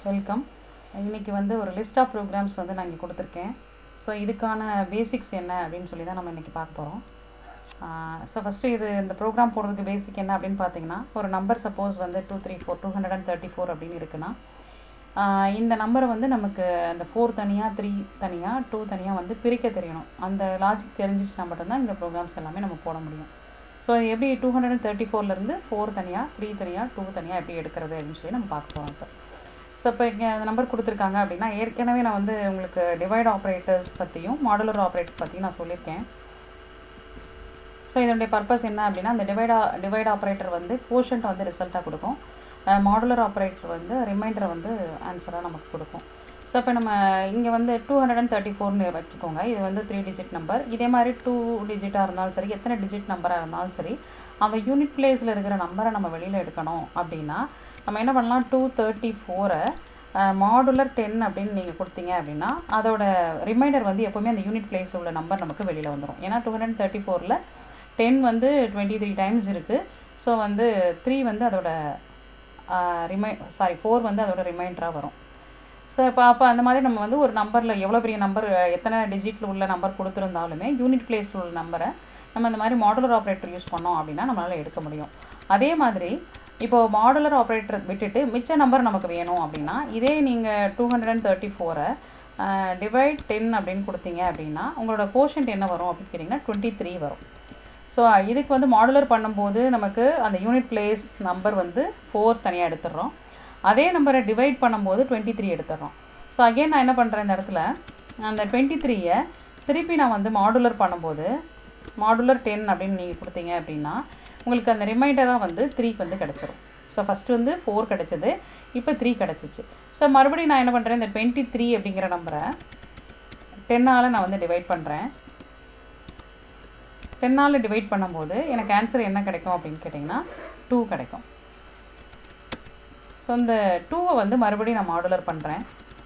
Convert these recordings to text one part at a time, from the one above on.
welcome இன்றைக்கி வந்து ஒரு லிஸ்ட் ஆஃப் ப்ரோக்ராம்ஸ் வந்து நான் இங்கே கொடுத்துருக்கேன் ஸோ இதுக்கான பேசிக்ஸ் என்ன அப்படின்னு சொல்லி தான் நம்ம இன்றைக்கி பார்க்க போகிறோம் ஸோ ஃபஸ்ட்டு இது இந்த ப்ரோக்ராம் போடுறதுக்கு பேசிக் என்ன அப்படின்னு பார்த்தீங்கன்னா ஒரு நம்பர் சப்போஸ் வந்து two three four two hundred and thirty four அப்படின்னு இருக்குன்னா ஆஹ் இந்த நம்பரை வந்து நமக்கு அந்த ஃபோர் தனியாக த்ரீ தனியாக டூ தனியாக வந்து பிரிக்க தெரியணும் அந்த லாஜிக் தெரிஞ்சிச்சுன்னா மட்டும்தான் இந்த ப்ரோக்ராம்ஸ் எல்லாமே நம்ம போட முடியும் ஸோ எப்படி டூ ஹண்ட்ரட் அண்ட் தேர்ட்டி ஃபோர்லேருந்து ஃபோர் தனியாக த்ரீ தனியாக டூ தனியாக எப்படி எடுக்கிறது அப்படின்னு சொல்லி நம்ம பார்க்க போகிறோம் இப்போ ஸோ இப்போ இங்கே அந்த நம்பர் கொடுத்துருக்காங்க அப்படின்னா ஏற்கனவே நான் வந்து உங்களுக்கு டிவைட் ஆப்ரேட்டர்ஸ் பற்றியும் மாடுலர் ஆப்ரேட்டர் பற்றியும் நான் சொல்லியிருக்கேன் ஸோ இதனுடைய பர்பஸ் என்ன அப்படின்னா அந்த டிவைடா டிவைட் ஆப்ரேட்டர் வந்து கோஷன்ட் வந்து ரிசல்ட்டாக கொடுக்கும் மாடுலர் ஆப்ரேட்டர் வந்து ரிமைண்டரை வந்து ஆன்சராக நமக்கு கொடுக்கும் ஸோ இப்போ நம்ம இங்கே வந்து டூ ஹண்ட்ரட் அண்ட் தேர்ட்டி ஃபோர்னு வச்சுக்கோங்க இது வந்து த்ரீ டிஜிட் நம்பர் இதே மாதிரி டூ டிஜிட்டாக இருந்தாலும் சரி எத்தனை டிஜிட் நம்பராக இருந்தாலும் சரி அந்த யூனிட் பிளேஸில் இருக்கிற நம்பரை நம்ம வெளியில் எடுக்கணும் அப்படின்னா நம்ம என்ன பண்ணலாம் டூ தேர்ட்டி ஃபோரை மாடுலர் டென் அப்படின்னு நீங்கள் கொடுத்தீங்க அப்படின்னா அதோட ரிமைண்டர் வந்து எப்போவுமே அந்த யூனிட் பிளேஸில் உள்ள நம்பர் நமக்கு வெளியில் வந்துடும் ஏன்னா டூ ஹண்ட்ரட் தேர்ட்டி ஃபோரில் டென் வந்து டுவெண்ட்டி த்ரீ டைம்ஸ் இருக்குது ஸோ வந்து த்ரீ வந்து அதோட ரிமை சாரி ஃபோர் வந்து அதோட ரிமைண்டராக வரும் ஸோ இப்போ அப்போ அந்த மாதிரி நம்ம வந்து ஒரு நம்பரில் எவ்வளோ பெரிய நம்பர் எத்தனை டிஜிட்டில் உள்ள நம்பர் கொடுத்துருந்தாலுமே யூனிட் பிளேஸில் உள்ள நம்பரை நம்ம இந்த மாதிரி மாடுலர் ஆப்ரேட்டர் யூஸ் பண்ணோம் அப்படின்னா நம்மளால் எடுக்க முடியும் அதே மாதிரி இப்போது மாடுலர் ஆப்ரேட்டர் விட்டுட்டு மிச்ச நம்பர் நமக்கு வேணும் அப்படின்னா இதே நீங்கள் டூ ஹண்ட்ரட் அண்ட் தேர்ட்டி ஃபோரை டிவைட் டென் அப்படின்னு கொடுத்தீங்க அப்படின்னா உங்களோட கோஷன்ட் என்ன வரும் அப்படின்னு கேட்டிங்கன்னா டுவெண்ட்டி த்ரீ வரும் ஸோ இதுக்கு வந்து மாடுலர் பண்ணும்போது நமக்கு அந்த யூனிட் பிளேஸ் நம்பர் வந்து ஃபோர் தனியாக எடுத்துடுறோம் அதே நம்பரை டிவைட் பண்ணும்போது டுவெண்ட்டி த்ரீ எடுத்துடுறோம் ஸோ அகெயின் நான் என்ன பண்ணுறேன் இந்த இடத்துல அந்த டுவெண்ட்டி த்ரீயை திருப்பி நான் வந்து மாடுலர் பண்ணும்போது மாடுலர் டென் அப்படின்னு நீங்கள் கொடுத்தீங்க அப்படின்னா உங்களுக்கு அந்த ரிமைண்டராக வந்து த்ரீக்கு வந்து கிடச்சிரும் ஸோ ஃபஸ்ட்டு வந்து ஃபோர் கிடச்சிது இப்போ த்ரீ கிடச்சிச்சு ஸோ மறுபடியும் நான் என்ன பண்ணுறேன் இந்த டுவெண்ட்டி த்ரீ அப்படிங்கிற நம்பரை டென்னால் நான் வந்து டிவைட் பண்ணுறேன் டென்னால் டிவைட் பண்ணும்போது எனக்கு ஆன்சர் என்ன கிடைக்கும் அப்படின்னு கேட்டிங்கன்னா டூ கிடைக்கும் ஸோ இந்த டூவை வந்து மறுபடியும் நான் மாடுலர் பண்ணுறேன்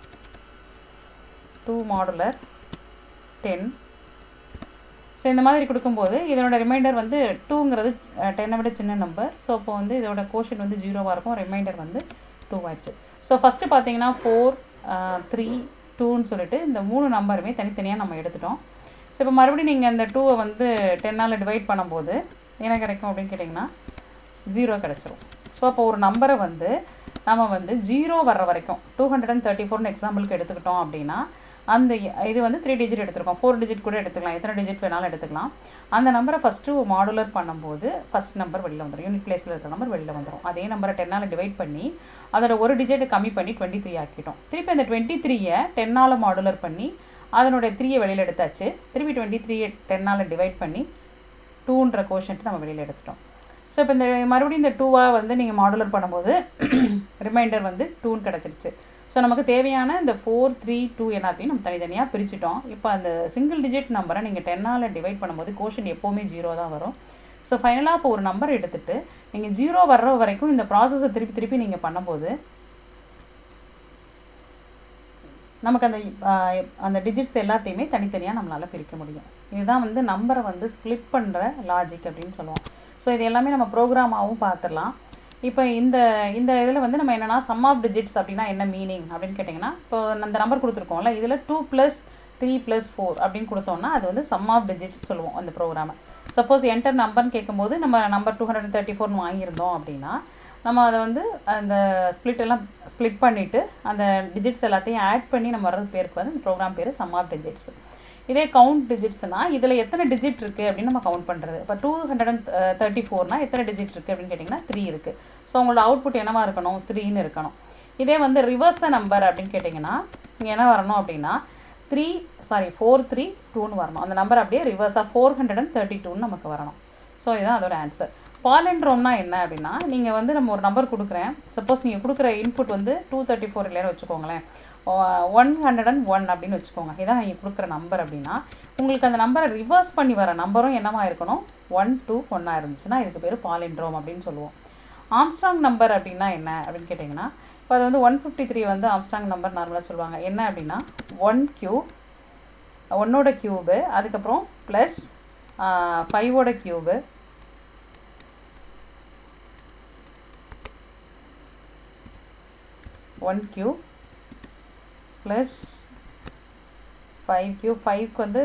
டூ மாடுலர் டென் ஸோ இந்த மாதிரி கொடுக்கும்போது இதனோட ரிமைண்டர் வந்து டூங்கிறது டென்னை விட சின்ன நம்பர் ஸோ அப்போ வந்து இதோட கோஷன் வந்து ஜீரோவாக இருக்கும் ரிமைண்டர் வந்து டூ ஆச்சு ஸோ ஃபஸ்ட்டு பார்த்தீங்கன்னா ஃபோர் த்ரீ டூன்னு சொல்லிட்டு இந்த மூணு நம்பருமே தனித்தனியாக நம்ம எடுத்துட்டோம் ஸோ இப்போ மறுபடியும் நீங்கள் இந்த டூவை வந்து டென்னால் டிவைட் பண்ணும்போது என்ன கிடைக்கும் அப்படின்னு கேட்டிங்கன்னா ஜீரோ கிடச்சிரும் ஸோ அப்போ ஒரு நம்பரை வந்து நம்ம வந்து ஜீரோ வர்ற வரைக்கும் டூ ஹண்ட்ரட் அண்ட் தேர்ட்டி ஃபோர்னு எக்ஸாம்பிளுக்கு எடுத்துக்கிட்டோம் அப்படின்னா அந்த இது வந்து த்ரீ டிஜிட் எடுத்துருக்கோம் ஃபோர் டிஜிட் கூட எடுத்துக்கலாம் எத்தனை டிஜிட் வேணாலும் எடுத்துக்கலாம் அந்த நம்பரை ஃபஸ்ட்டு மாடுலர் பண்ணும்போது ஃபஸ்ட் நம்பர் வெளியில் வந்துடும் யூனிட் பிளேஸில் இருக்கிற நம்பர் வெளியில் வந்துடும் அதே நம்பரை டென்னால் டிவைட் பண்ணி அதோட ஒரு டிஜிட் கம்மி பண்ணி டுவெண்ட்டி த்ரீ ஆக்கிட்டோம் திருப்பி அந்த டுவெண்ட்டி த்ரீயை டென்னால் மாடுலர் பண்ணி அதனுடைய த்ரீயை வெளியில் எடுத்தாச்சு திருப்பி டுவெண்ட்டி த்ரீயை டென்னால் டிவைட் பண்ணி டூன்ற கோஷன்ட்டு நம்ம வெளியில் எடுத்துட்டோம் ஸோ இப்போ இந்த மறுபடியும் இந்த டூவாக வந்து நீங்கள் மாடுலர் பண்ணும்போது ரிமைண்டர் வந்து டூன்னு கிடச்சிருச்சு ஸோ நமக்கு தேவையான இந்த ஃபோர் த்ரீ டூ எல்லாத்தையும் நம்ம தனித்தனியாக பிரிச்சுட்டோம் இப்போ அந்த சிங்கிள் டிஜிட் நம்பரை நீங்கள் டென்னால் டிவைட் பண்ணும்போது கோஷன் எப்போவுமே ஜீரோ தான் வரும் ஸோ ஃபைனலாக இப்போ ஒரு நம்பர் எடுத்துகிட்டு நீங்கள் ஜீரோ வர்ற வரைக்கும் இந்த ப்ராசஸை திருப்பி திருப்பி நீங்கள் பண்ணும்போது நமக்கு அந்த அந்த டிஜிட்ஸ் எல்லாத்தையுமே தனித்தனியாக நம்மளால் பிரிக்க முடியும் இதுதான் வந்து நம்பரை வந்து ஸ்ப்ளிட் பண்ணுற லாஜிக் அப்படின்னு சொல்லுவோம் ஸோ இது எல்லாமே நம்ம ப்ரோக்ராமாகவும் பார்த்துடலாம் இப்போ இந்த இந்த இதில் வந்து நம்ம என்னென்னா சம் ஆஃப் டிஜிட்ஸ் அப்படின்னா என்ன மீனிங் அப்படின்னு கேட்டிங்கன்னா இப்போ அந்த நம்பர் கொடுத்துருக்கோம்ல இதில் two plus three plus four அப்படின்னு கொடுத்தோம்னா அது வந்து சம் ஆஃப் டிஜிட்ஸ் சொல்லுவோம் அந்த ப்ரோக்ராமை சப்போஸ் என்டர் நம்பர்னு கேட்கும்போது நம்ம நம்பர் டூ ஹண்ட்ரட் தேர்ட்டி ஃபோர்னு வாங்கியிருந்தோம் அப்படின்னா நம்ம அதை வந்து அந்த ஸ்ப்ளிட் எல்லாம் ஸ்ப்ளிட் பண்ணிவிட்டு அந்த டிஜிட்ஸ் எல்லாத்தையும் ஆட் பண்ணி நம்ம வர்றது பேருக்கு வந்து அந்த ப்ரோக்ராம் பேர் சம் ஆஃப் டிஜிட்ஸ் இதே கவுண்ட் டிஜிட்ஸ்னால் இதில் எத்தனை டிஜிட் இருக்குது அப்படின்னு நம்ம கவுண்ட் பண்ணுறது இப்போ டூ ஹண்ட்ரட் அண்ட் தேர்ட்டி ஃபோர்னால் எத்தனை டிஜிட் இருக்குது அப்படின்னு கேட்டிங்கன்னா த்ரீ இருக்குது ஸோ உங்களோட அவுட்புட் என்னவா இருக்கணும் த்ரீன்னு இருக்கணும் இதே வந்து ரிவர்ஸ் த நம்பர் அப்படின்னு கேட்டிங்கன்னா இங்கே என்ன வரணும் அப்படின்னா த்ரீ சாரி ஃபோர் த்ரீ டூன்னு வரணும் அந்த நம்பர் அப்படியே ரிவர்ஸாக ஃபோர் ஹண்ட்ரட் அண்ட் தேர்ட்டி டூன்னு நமக்கு வரணும் ஸோ இதுதான் அதோட ஆன்சர் பாலண்ட்ரோம்னா என்ன அப்படின்னா நீங்கள் வந்து நம்ம ஒரு நம்பர் கொடுக்குறேன் சப்போஸ் நீங்கள் கொடுக்குற இன்புட் வந்து டூ தேர்ட்டி ஃபோர் இல்லைன்னு வச்சுக்கோங்களேன் ஒன் ஹண்ட்ரட் அண்ட் ஒன் அப்படின்னு வச்சுக்கோங்க இதான் நீங்கள் கொடுக்குற நம்பர் அப்படின்னா உங்களுக்கு அந்த நம்பரை ரிவர்ஸ் பண்ணி வர நம்பரும் என்னவா இருக்கணும் ஒன் டூ ஒன்னாக இருந்துச்சுன்னா இதுக்கு பேர் பாலிண்ட்ரோம் அப்படின்னு சொல்லுவோம் ஆம்ஸ்ட்ராங் நம்பர் அப்படின்னா என்ன அப்படின்னு கேட்டிங்கன்னா இப்போ அது வந்து ஒன் ஃபிஃப்டி த்ரீ வந்து ஆம்ஸ்ட்ராங் நம்பர் நார்மலாக சொல்லுவாங்க என்ன அப்படின்னா ஒன் க்யூப் ஒன்னோட க்யூபு அதுக்கப்புறம் ப்ளஸ் ஃபைவோட cube one cube plus five cube ஃபைவ்க்கு வந்து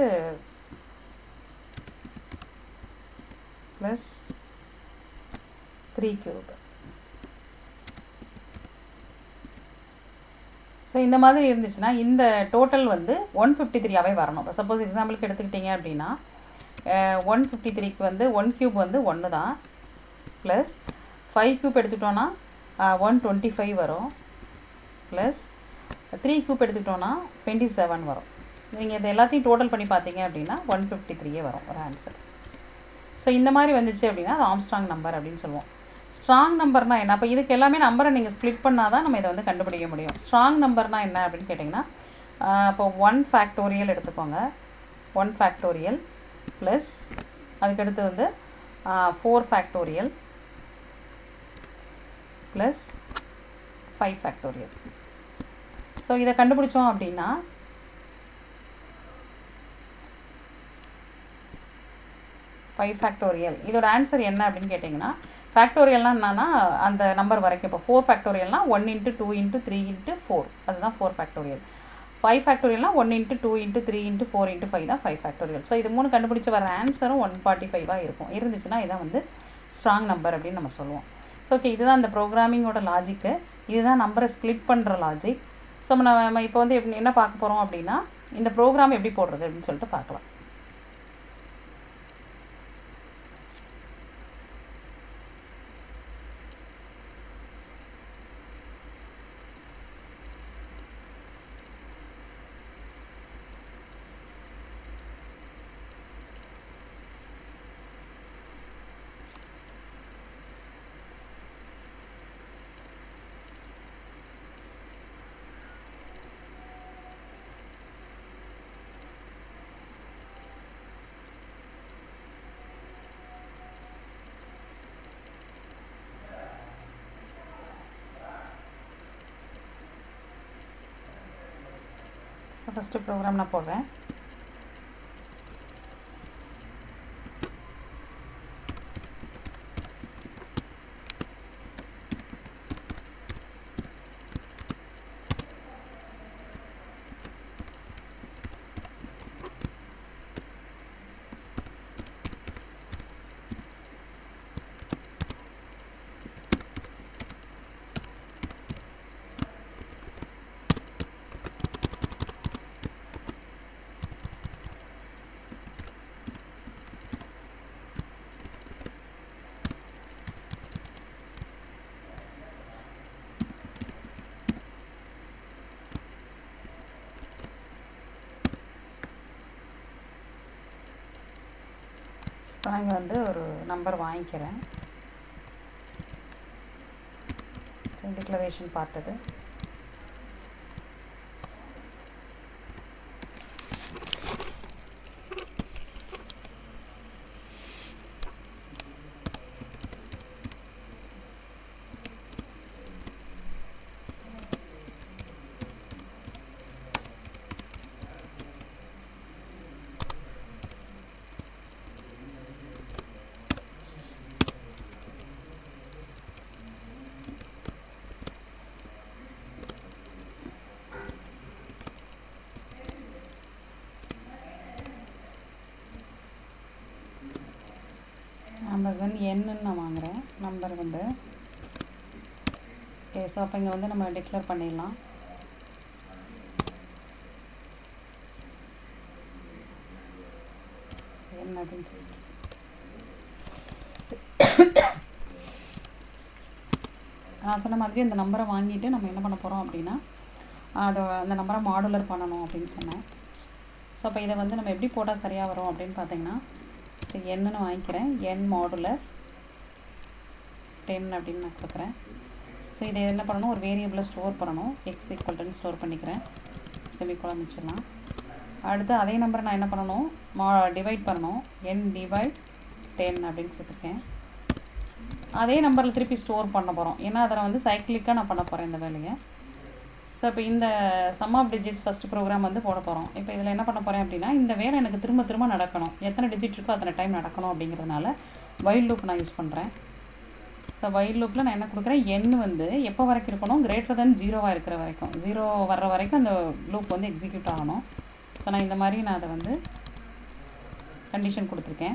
ப்ளஸ் த்ரீ கியூப் ஸோ இந்த மாதிரி இருந்துச்சுன்னா இந்த டோட்டல் வந்து ஒன் ஃபிஃப்டி த்ரீயாகவே வரணும் இப்போ சப்போஸ் எக்ஸாம்பிளுக்கு எடுத்துக்கிட்டிங்க அப்படின்னா ஒன் ஃபிஃப்டி த்ரீக்கு வந்து ஒன் க்யூப் வந்து ஒன்று தான் ப்ளஸ் ஃபைவ் க்யூப் எடுத்துக்கிட்டோன்னா ஒன் டுவெண்ட்டி ஃபைவ் வரும் ப்ளஸ் த்ரீ க்யூப் எடுத்துக்கிட்டோன்னா டுவெண்ட்டி செவன் வரும் நீங்கள் இது எல்லாத்தையும் டோட்டல் பண்ணி பார்த்தீங்க அப்படின்னா ஒன் ஃபிஃப்டி த்ரீயே வரும் ஒரு ஆன்சர் ஸோ இந்த மாதிரி வந்துச்சு அப்படின்னா அது ஆம்ஸ்ட்ராங் நம்பர் அப்படின்னு சொல்லுவோம் ஸ்ட்ராங் நம்பர்னா என்ன அப்போ இதுக்கு எல்லாமே நம்பரை நீங்கள் ஸ்ப்ளிட் பண்ணால் தான் நம்ம இதை வந்து கண்டுபிடிக்க முடியும் ஸ்ட்ராங் நம்பர்னா என்ன அப்படின்னு கேட்டிங்கன்னா இப்போ ஒன் ஃபேக்டோரியல் எடுத்துக்கோங்க ஒன் ஃபேக்டோரியல் ப்ளஸ் அதுக்கடுத்து வந்து four factorial plus five factorial so இதை கண்டுபிடிச்சோம் அப்படின்னா ஃபைவ் ஃபேக்டோரியல் இதோட ஆன்சர் என்ன அப்படின்னு கேட்டிங்கன்னா ஃபேக்டோரியல்னால் என்னன்னா அந்த நம்பர் வரைக்கும் இப்போ ஃபோர் ஃபேக்டோரியல்னால் one into two into three into four அதுதான் ஃபோர் ஃபேக்டோரியல் ஃபைவ் ஃபேக்டோரியல்னால் one into two into three into four into five தான் ஃபைவ் ஃபேக்டோரியல் ஸோ இது மூணு கண்டுபிடிச்ச வர ஆன்சரும் ஒன் ஃபார்ட்டி ஃபைவாக இருக்கும் இருந்துச்சுன்னா இதான் வந்து ஸ்ட்ராங் நம்பர் அப்படின்னு நம்ம சொல்லுவோம் ஸோ ஓகே இதுதான் இந்த ப்ரோக்ராமிங்கோட லாஜிக்கு இதுதான் நம்பரை ஸ்ப்ளிட் பண்ணுற லாஜிக் ஸோ நம்ம இப்போ வந்து எப்படி என்ன பார்க்க போகிறோம் அப்படின்னா இந்த ப்ரோக்ராம் எப்படி போடுறது அப்படின்னு சொல்லிட்டு பார்க்கலாம் ஃபஸ்ட்டு ப்ரோக்ராம் நான் போடுறேன் இப்போ இங்கே வந்து ஒரு நம்பர் வாங்கிக்கிறேன் டிக்ளரேஷன் பார்த்தது அமேசான் என்னு நான் வாங்குகிறேன் நம்பர் வந்து ஓகே ஸோ அப்போ இங்கே வந்து நம்ம டிக்ளேர் பண்ணிடலாம் என்ன அப்படின்னு சொல்லிட்டு நான் சொன்ன மாதிரி இந்த நம்பரை வாங்கிட்டு நம்ம என்ன பண்ண போகிறோம் அப்படின்னா அதை அந்த நம்பரை மாடுலர் பண்ணணும் அப்படின்னு சொன்னேன் ஸோ அப்போ இதை வந்து நம்ம எப்படி போட்டால் சரியாக வரும் அப்படின்னு பார்த்தீங்கன்னா ஃபஸ்ட்டு என்னன்னு வாங்கிக்கிறேன் என் மாடுலர் டென் அப்படின்னு நான் கொடுக்குறேன் ஸோ இதை என்ன பண்ணணும் ஒரு வேரியபிளை ஸ்டோர் பண்ணணும் எக்ஸ் ஈக்குவல்ட்டுன்னு ஸ்டோர் பண்ணிக்கிறேன் செமிகோலம் வச்சிடலாம் அடுத்து அதே நம்பரை நான் என்ன பண்ணணும் மா டிவைட் பண்ணணும் என் டிவைட் டென் அப்படின்னு கொடுத்துருக்கேன் அதே நம்பரில் திருப்பி ஸ்டோர் பண்ண போகிறோம் ஏன்னா அதில் வந்து சைக்கிளிக்காக நான் பண்ண போகிறேன் இந்த வேலையை ஸோ இப்போ இந்த sum of digits first program வந்து போட போகிறோம் இப்போ இதில் என்ன பண்ண போகிறேன் அப்படின்னா இந்த வேலை எனக்கு திரும்ப திரும்ப நடக்கணும் எத்தனை டிஜிட் இருக்கோ அத்தனை டைம் நடக்கணும் அப்படிங்கிறதுனால வைல்ட் லூப் நான் யூஸ் பண்ணுறேன் ஸோ வைல் லூப்பில் நான் என்ன கொடுக்குறேன் எண் வந்து எப்போ வரைக்கும் இருக்கணும் கிரேட்டர் தென் ஜீரோவாக இருக்கிற வரைக்கும் ஜீரோ வர்ற வரைக்கும் அந்த லூப் வந்து எக்ஸிக்யூட் ஆகணும் ஸோ நான் இந்த மாதிரி நான் அதை வந்து கண்டிஷன் கொடுத்துருக்கேன்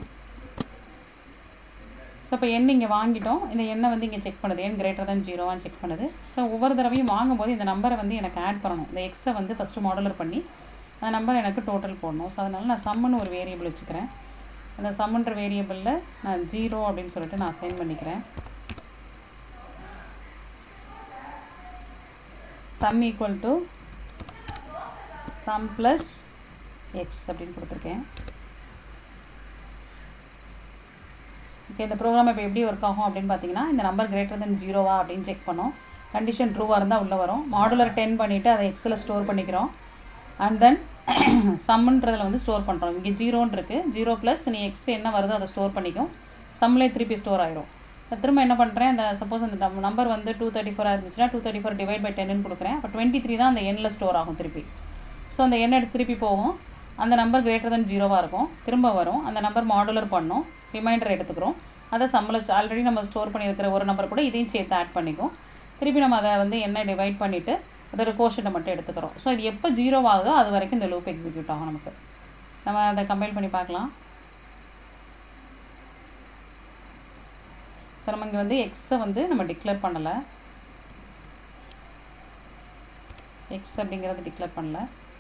ஸோ இப்போ எண் இங்கே வாங்கிட்டோம் இந்த எண்ணை வந்து இங்கே செக் பண்ணுது எண் கிரேட்டர் தென் ஜீரோவான்னு செக் பண்ணுது ஸோ ஒவ்வொரு தடவையும் வாங்கும்போது இந்த நம்பரை வந்து எனக்கு ஆட் பண்ணணும் இந்த எக்ஸை வந்து ஃபஸ்ட்டு மாடலர் பண்ணி அந்த நம்பர் எனக்கு டோட்டல் போடணும் ஸோ அதனால் நான் சம்முன்னு ஒரு வேரியபிள் வச்சுக்கிறேன் அந்த சம்முன்ற வேரியபிளில் நான் ஜீரோ அப்படின்னு சொல்லிட்டு நான் அசைன் பண்ணிக்கிறேன் sum equal to sum plus x அப்படின்னு கொடுத்துருக்கேன் ஓகே இந்த ப்ரோக்ராம் இப்போ எப்படி ஒர்க் ஆகும் அப்படின்னு பார்த்தீங்கன்னா இந்த நம்பர் கிரேட்டர் தென் ஜீரோவா அப்படின்னு செக் பண்ணோம் கண்டிஷன் ட்ரூவாக இருந்தால் உள்ளே வரும் மாடுலர் டென் பண்ணிவிட்டு அதை எக்ஸில் ஸ்டோர் பண்ணிக்கிறோம் அண்ட் தென் சம்முன்றதில் வந்து ஸ்டோர் பண்ணுறோம் இங்கே ஜீரோன்னு இருக்குது ஜீரோ ப்ளஸ் நீ எக்ஸ் என்ன வருதோ அதை ஸ்டோர் பண்ணிக்கும் சம்மில் திருப்பி ஸ்டோர் ஆயிரும் இப்போ திரும்ப என்ன பண்ணுறேன் அந்த சப்போஸ் அந்த நம்பர் வந்து டூ தேர்ட்டி ஃபோராக இருந்துச்சுன்னா two thirty four divide by டென்னு கொடுக்குறேன் அப்போ டுவெண்ட்டி த்ரீ தான் அந்த எண்ணில் ஸ்டோர் ஆகும் திருப்பி ஸோ அந்த எண் எடுத்து திருப்பி போகும் அந்த நம்பர் கிரேட்டர் தென் ஜீரோவாக இருக்கும் திரும்ப வரும் அந்த நம்பர் மாடுலர் பண்ணோம் ரிமைண்டர் எடுத்துக்கிறோம் அதை சம்மில் ஆல்ரெடி நம்ம ஸ்டோர் பண்ணியிருக்கிற ஒரு நம்பர் கூட இதையும் சேர்த்து ஆட் பண்ணிக்கும் திருப்பி நம்ம அதை வந்து என்ன டிவைட் பண்ணிவிட்டு அதோட கோஷனை மட்டும் எடுத்துக்கிறோம் ஸோ இது எப்போ ஜீரோ ஆகுதோ அது வரைக்கும் இந்த லூப் எக்ஸிக்யூட் ஆகும் நமக்கு நம்ம அதை கம்பைல் பண்ணி பார்க்கலாம் ஸோ நம்ம இங்கே வந்து எக்ஸை வந்து நம்ம டிக்ளேர் பண்ணலை எக்ஸ் அப்படிங்கிறது டிக்ளேர் பண்ணல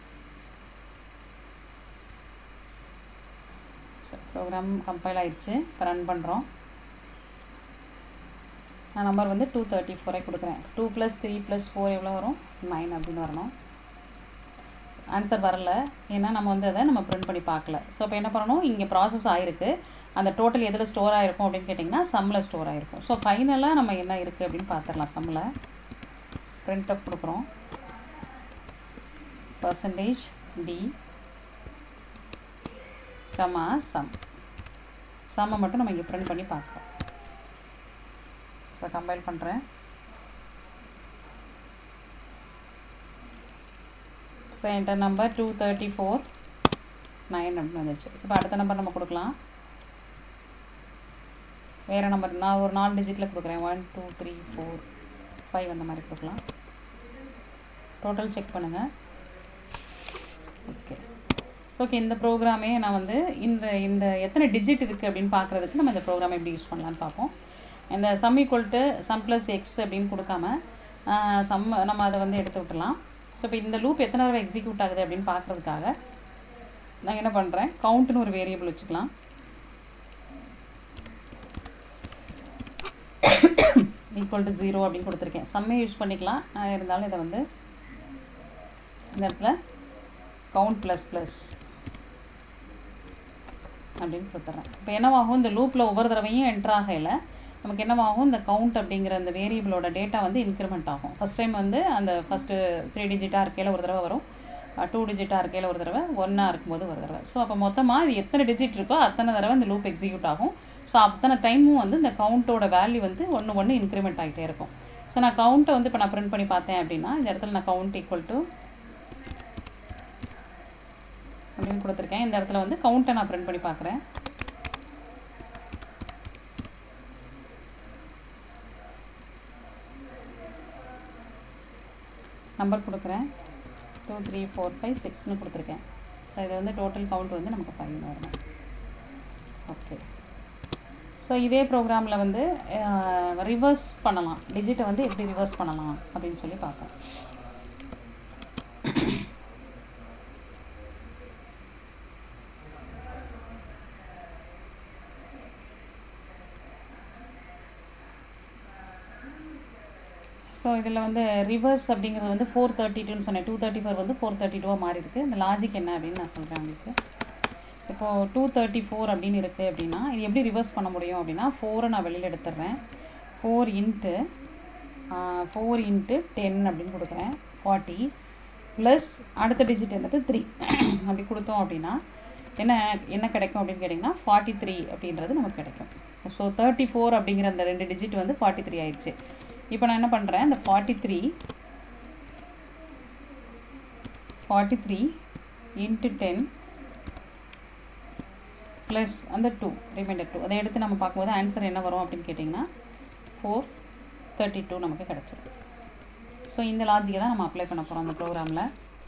ஸோ ப்ரோக்ராம் கம்பைல் ஆயிடுச்சு இப்போ ரன் பண்ணுறோம் நான் நம்பர் வந்து டூ தேர்ட்டி ஃபோரே கொடுக்குறேன் two plus three plus four எவ்வளோ வரும் நைன் அப்படின்னு வரணும் ஆன்சர் வரல ஏன்னா நம்ம வந்து அதை நம்ம ப்ரிண்ட் பண்ணி பார்க்கல ஸோ இப்போ என்ன பண்ணணும் இங்கே ப்ராசஸ் ஆகிருக்கு அந்த டோட்டல் எதில் ஸ்டோர் ஆகிருக்கும் அப்படின்னு கேட்டிங்கன்னா சம்மில் ஸ்டோர் ஆகிருக்கும் ஸோ ஃபைனலாக நம்ம என்ன இருக்குது அப்படின்னு பார்த்துடலாம் சம்மில் பிரிண்ட் அப் கொடுக்குறோம் பர்சன்டேஜ் டி கமா சம் சம்மை மட்டும் நம்ம இங்கே ப்ரிண்ட் பண்ணி பார்க்குறோம் ஸோ கம்பைல் பண்ணுறேன் so enter number two thirty four nine அப்படின்னு வந்துச்சு ஸோ இப்போ அடுத்த நம்பர் நம்ம கொடுக்கலாம் வேறு நம்பர் நான் ஒரு நாலு டிஜிட்டில் கொடுக்குறேன் one two three four five அந்த மாதிரி கொடுக்கலாம் டோட்டல் செக் பண்ணுங்கள் ஓகே ஸோ ஓகே இந்த ப்ரோக்ராமே நான் வந்து இந்த இந்த எத்தனை டிஜிட் இருக்குது அப்படின்னு பார்க்குறதுக்கு நம்ம இந்த ப்ரோக்ராம் எப்படி யூஸ் பண்ணலான்னு பார்ப்போம் இந்த sum equal to sum plus x அப்படின்னு கொடுக்காம சம் நம்ம அதை வந்து எடுத்து விட்டுலாம் ஸோ இப்போ இந்த லூப் எத்தனை தடவை எக்ஸிக்யூட் ஆகுது அப்படின்னு பார்க்குறதுக்காக நான் என்ன பண்ணுறேன் கவுண்ட்னு ஒரு வேரியபிள் வச்சுக்கலாம் ஈக்குவல் டு ஜீரோ அப்படின்னு கொடுத்துருக்கேன் சம்மே யூஸ் பண்ணிக்கலாம் இருந்தாலும் இதை வந்து இந்த இடத்துல கவுண்ட் ப்ளஸ் ப்ளஸ் அப்படின்னு கொடுத்துட்றேன் இப்போ என்னவாகும் இந்த லூப்பில் ஒவ்வொரு தடவையும் என்ட்ரு ஆகையில் நமக்கு என்னவாகும் இந்த கவுண்ட் அப்படிங்கிற அந்த வேரியபிளோட டேட்டா வந்து இன்க்ரிமெண்ட் ஆகும் ஃபஸ்ட் டைம் வந்து அந்த ஃபஸ்ட்டு த்ரீ டிஜிட்டாக இருக்கையில் ஒரு தடவை வரும் டூ டிஜிட்டாக இருக்கையில் ஒரு தடவை ஒன்னாக இருக்கும்போது ஒரு தடவை ஸோ அப்போ மொத்தமாக இது எத்தனை டிஜிட் இருக்கோ அத்தனை தடவை இந்த லூப் எக்ஸிக்யூட் ஆகும் ஸோ அத்தனை டைமும் வந்து இந்த கவுண்ட்டோட வேல்யூ வந்து ஒன்று ஒன்று இன்க்ரிமெண்ட் ஆகிட்டே இருக்கும் ஸோ நான் கவுண்ட்டை வந்து இப்போ நான் ப்ரிண்ட் பண்ணி பார்த்தேன் அப்படின்னா இந்த இடத்துல நான் கவுண்ட் ஈக்குவல் டு அப்படின்னு கொடுத்துருக்கேன் இந்த இடத்துல வந்து கவுண்ட்டை நான் ப்ரிண்ட் பண்ணி பார்க்குறேன் நம்பர் கொடுக்குறேன் டூ த்ரீ ஃபோர் ஃபைவ் சிக்ஸ்னு கொடுத்துருக்கேன் ஸோ இது வந்து டோட்டல் கவுண்ட் வந்து நமக்கு ஃபைவ்னு வரணும் ஓகே ஸோ இதே ப்ரோக்ராமில் வந்து ரிவர்ஸ் பண்ணலாம் டிஜிட்டை வந்து எப்படி ரிவர்ஸ் பண்ணலாம் அப்படின்னு சொல்லி பார்ப்போம் ஸோ இதில் வந்து ரிவர்ஸ் அப்படிங்கிறது வந்து ஃபோர் தேர்ட்டி டூன்னு சொன்னேன் டூ தேர்ட்டி ஃபோர் வந்து ஃபோர் தேர்ட்டி டூவாக மாறி இருக்குது இந்த லாஜிக் என்ன அப்படின்னு நான் சொல்கிறேன் உங்களுக்கு இப்போது டூ தேர்ட்டி ஃபோர் அப்படின்னு இருக்குது அப்படின்னா இது எப்படி ரிவர்ஸ் பண்ண முடியும் அப்படின்னா ஃபோரை நான் வெளியில் எடுத்துடுறேன் four into four into ten அப்படின்னு கொடுக்குறேன் ஃபார்ட்டி ப்ளஸ் அடுத்த டிஜிட் என்னது த்ரீ அப்படி கொடுத்தோம் அப்படின்னா என்ன என்ன கிடைக்கும் அப்படின்னு கேட்டிங்கன்னா ஃபார்ட்டி த்ரீ அப்படின்றது நமக்கு கிடைக்கும் ஸோ தேர்ட்டி ஃபோர் அப்படிங்கிற அந்த ரெண்டு டிஜிட் வந்து ஃபார்ட்டி த்ரீ ஆயிடுச்சு இப்போ நான் என்ன பண்ணுறேன் இந்த forty three forty three into ten plus அந்த டூ ரிமைண்டர் டூ அதை எடுத்து நம்ம பார்க்கும்போது ஆன்சர் என்ன வரும் அப்படின்னு கேட்டிங்கன்னா ஃபோர் தேர்ட்டி டூ நமக்கு கிடச்சிருக்கு ஸோ இந்த லாஜிக்கை தான் நம்ம அப்ளை பண்ண போகிறோம் அந்த ப்ரோக்ராமில்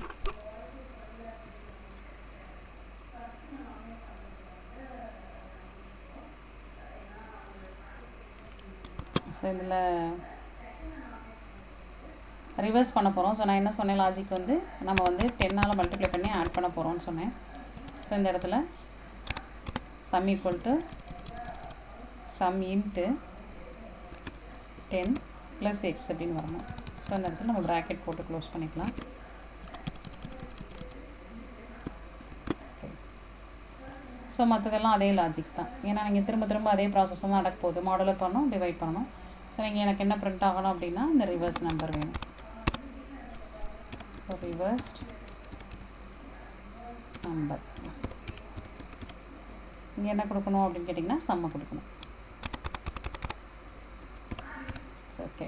ஸோ இதில் ரிவர்ஸ் பண்ண போகிறோம் ஸோ நான் என்ன சொன்னேன் லாஜிக் வந்து நம்ம வந்து டென்னால் மல்டிப்ளை பண்ணி ஆட் பண்ண போகிறோம்னு சொன்னேன் ஸோ இந்த இடத்துல sum equal to sum into ten plus x அப்படின்னு வரணும் ஸோ அந்த இடத்துல நம்ம ப்ராக்கெட் போட்டு க்ளோஸ் பண்ணிக்கலாம் ஸோ மற்றதெல்லாம் அதே லாஜிக் தான் ஏன்னா நீங்கள் திரும்ப திரும்ப அதே ப்ராசஸ் தான் நடக்க போகுது மாடலர் பண்ணணும் டிவைட் பண்ணணும் ஸோ நீங்கள் எனக்கு என்ன பிரிண்ட் ஆகணும் அப்படின்னா இந்த ரிவர்ஸ் நம்பர் வேணும் ஸோ ரிவர்ஸ்ட் நம்பர் இங்கே என்ன கொடுக்கணும் அப்படின்னு கேட்டிங்கன்னா சம்மை கொடுக்கணும் ஓகே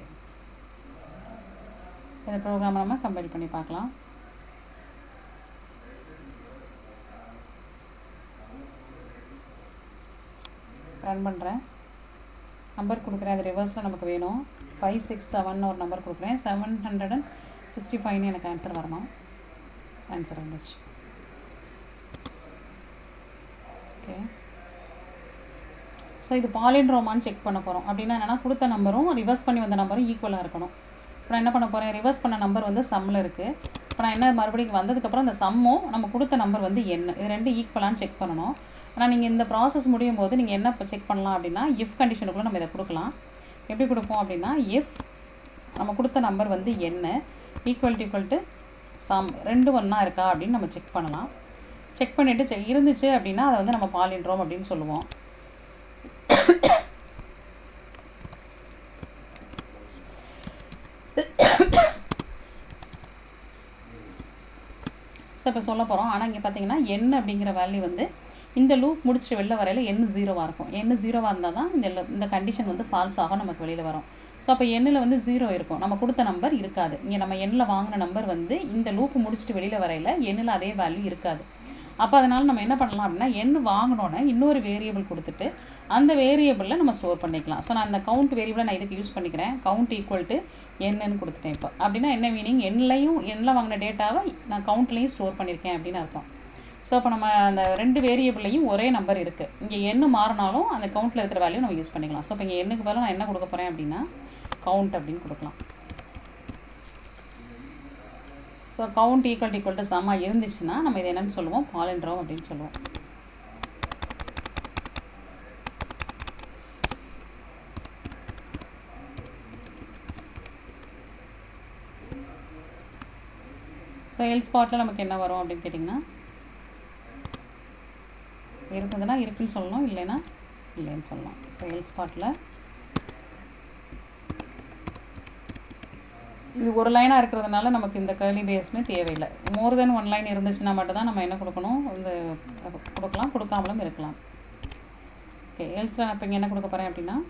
இந்த ப்ரோக்ராம் நம்ம கம்பைல் பண்ணி பார்க்கலாம் ரன் பண்ணுறேன் நம்பர் கொடுக்குறேன் அது ரிவர்ஸில் நமக்கு வேணும் ஃபைவ் சிக்ஸ் செவன் ஒரு நம்பர் கொடுக்குறேன் செவன் ஹண்ட்ரட் அண்ட் சிக்ஸ்டி ஃபைவ்னு எனக்கு ஆன்சர் வரணும் ஆன்சர் வந்துச்சு ஓகே ஸோ இது பாலின்ட்ரோமான்னு செக் பண்ண போகிறோம் அப்படின்னா என்னென்னா கொடுத்த நம்பரும் ரிவர்ஸ் பண்ணி வந்த நம்பரும் ஈக்குவலாக இருக்கணும் இப்போ நான் என்ன பண்ண போகிறேன் ரிவர்ஸ் பண்ண நம்பர் வந்து சம்மில் இருக்குது இப்போ நான் என்ன மறுபடியும் வந்ததுக்கப்புறம் அந்த சம்மும் நம்ம கொடுத்த நம்பர் வந்து என்ன இது ரெண்டு ஈக்குவலான்னு செக் பண்ணணும் ஆனால் நீங்கள் இந்த ப்ராசஸ் முடியும் போது நீங்கள் என்ன செக் பண்ணலாம் அப்படின்னா இஃப் கண்டிஷனுக்குள்ளே நம்ம இதை கொடுக்கலாம் எப்படி கொடுப்போம் அப்படின்னா இஃப் நம்ம கொடுத்த நம்பர் வந்து என்ன equal to equal to sum ரெண்டு ஒன்றா இருக்கா அப்படின்னு நம்ம செக் பண்ணலாம் செக் பண்ணிவிட்டு சரி இருந்துச்சு அப்படின்னா அதை வந்து நம்ம பாலின்றோம் அப்படின்னு சொல்லுவோம் ஸோ இப்போ சொல்ல போகிறோம் ஆனால் இங்கே பார்த்தீங்கன்னா என் அப்படிங்கிற வேல்யூ வந்து இந்த லூப் முடிச்சுட்டு வெளில வரையில் எண் ஜீரோவாக இருக்கும் எண் ஜீரோவாக இருந்தால் தான் இந்த இந்த கண்டிஷன் வந்து ஃபால்ஸ் ஆகும் நமக்கு வெளியில் வரும் ஸோ அப்போ எண்ணில் வந்து ஜீரோ இருக்கும் நம்ம கொடுத்த நம்பர் இருக்காது இங்கே நம்ம எண்ணில் வாங்கின நம்பர் வந்து இந்த லூப் முடிச்சுட்டு வெளியில் வரையில் எண்ணில் அதே வேல்யூ இருக்காது அப்போ அதனால் நம்ம என்ன பண்ணலாம் அப்படின்னா எண் வாங்கினோன்னே இன்னொரு வேரியபிள் கொடுத்துட்டு அந்த வேரியபிளில் நம்ம ஸ்டோர் பண்ணிக்கலாம் ஸோ நான் அந்த கவுண்ட் வேரியபிளை நான் இதுக்கு யூஸ் பண்ணிக்கிறேன் கவுண்ட் ஈக்குவல் டு என்னன்னு கொடுத்துட்டேன் இப்போ அப்படின்னா என்ன மீனிங் எண்ணிலையும் எண்ணில் வாங்கின டேட்டாவை நான் கவுண்ட்லேயும் ஸ்டோர் பண்ணியிருக்கேன் அப்படின்னு அர்த்தம் ஸோ அப்போ நம்ம அந்த ரெண்டு வேரியபிள்லையும் ஒரே நம்பர் இருக்குது இங்கே எண்ணு மாறினாலும் அந்த கவுண்ட்டில் இருக்கிற வேல்யூ நம்ம யூஸ் பண்ணிக்கலாம் ஸோ இப்போ இங்கே எண்ணுக்கு பதிலாக நான் என்ன கொடுக்க போகிறேன் அப்படின்னா கவுண்ட் அப்படின்னு கொடுக்கலாம் so count equal equal to சம்மா இருந்துச்சுன்னா நம்ம இது என்னன்னு சொல்லுவோம் பாலின்ட்ரோம் அப்படின்னு சொல்லுவோம் ஸோ எல் ஸ்பாட்டில் நமக்கு என்ன வரும் அப்படின்னு கேட்டிங்கன்னா இருந்ததுன்னா இருக்குன்னு சொல்லணும் இல்லைன்னா இல்லைன்னு சொல்லலாம் ஸோ எல் ஸ்பாட்டில் இது ஒரு லைனாக இருக்கிறதுனால நமக்கு இந்த கேர்லி பேஸ்மே தேவையில்லை மோர் தென் ஒன் லைன் இருந்துச்சுன்னா மட்டும்தான் நம்ம என்ன கொடுக்கணும் இந்த கொடுக்கலாம் கொடுக்காமலும் இருக்கலாம் ஓகே எல்ஸில் நான் இப்போ இங்கே என்ன கொடுக்க போகிறேன் அப்படின்னா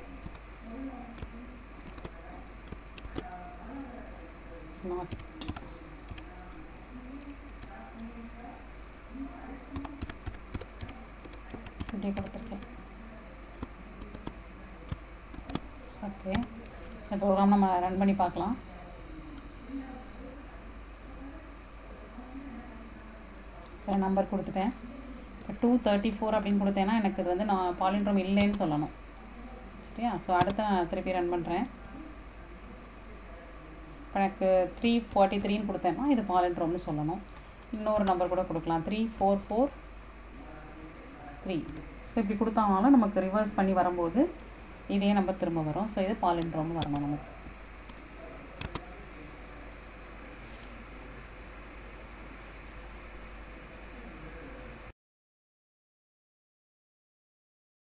நாட் இப்படி கொடுத்துருக்கேன் ஓகே இந்த ப்ரோக்ராம் நம்ம ரன் பண்ணி பார்க்கலாம் சில நம்பர் கொடுத்துட்டேன் இப்போ டூ தேர்ட்டி ஃபோர் அப்படின்னு கொடுத்தேன்னா எனக்கு இது வந்து நான் பாலின்ட்ரோம் இல்லைன்னு சொல்லணும் சரியா ஸோ அடுத்து நான் திருப்பி ரன் பண்ணுறேன் இப்போ எனக்கு த்ரீ ஃபார்ட்டி த்ரீன்னு கொடுத்தேன்னா இது பாலின்ட்ரோம்னு சொல்லணும் இன்னொரு நம்பர் கூட கொடுக்கலாம் three four four three so இப்படி கொடுத்தாங்கனாலும் நமக்கு ரிவர்ஸ் பண்ணி வரும்போது இதே நம்பர் திரும்ப வரும் ஸோ இது பாலின்ட்ரோம்னு வரணும் நமக்கு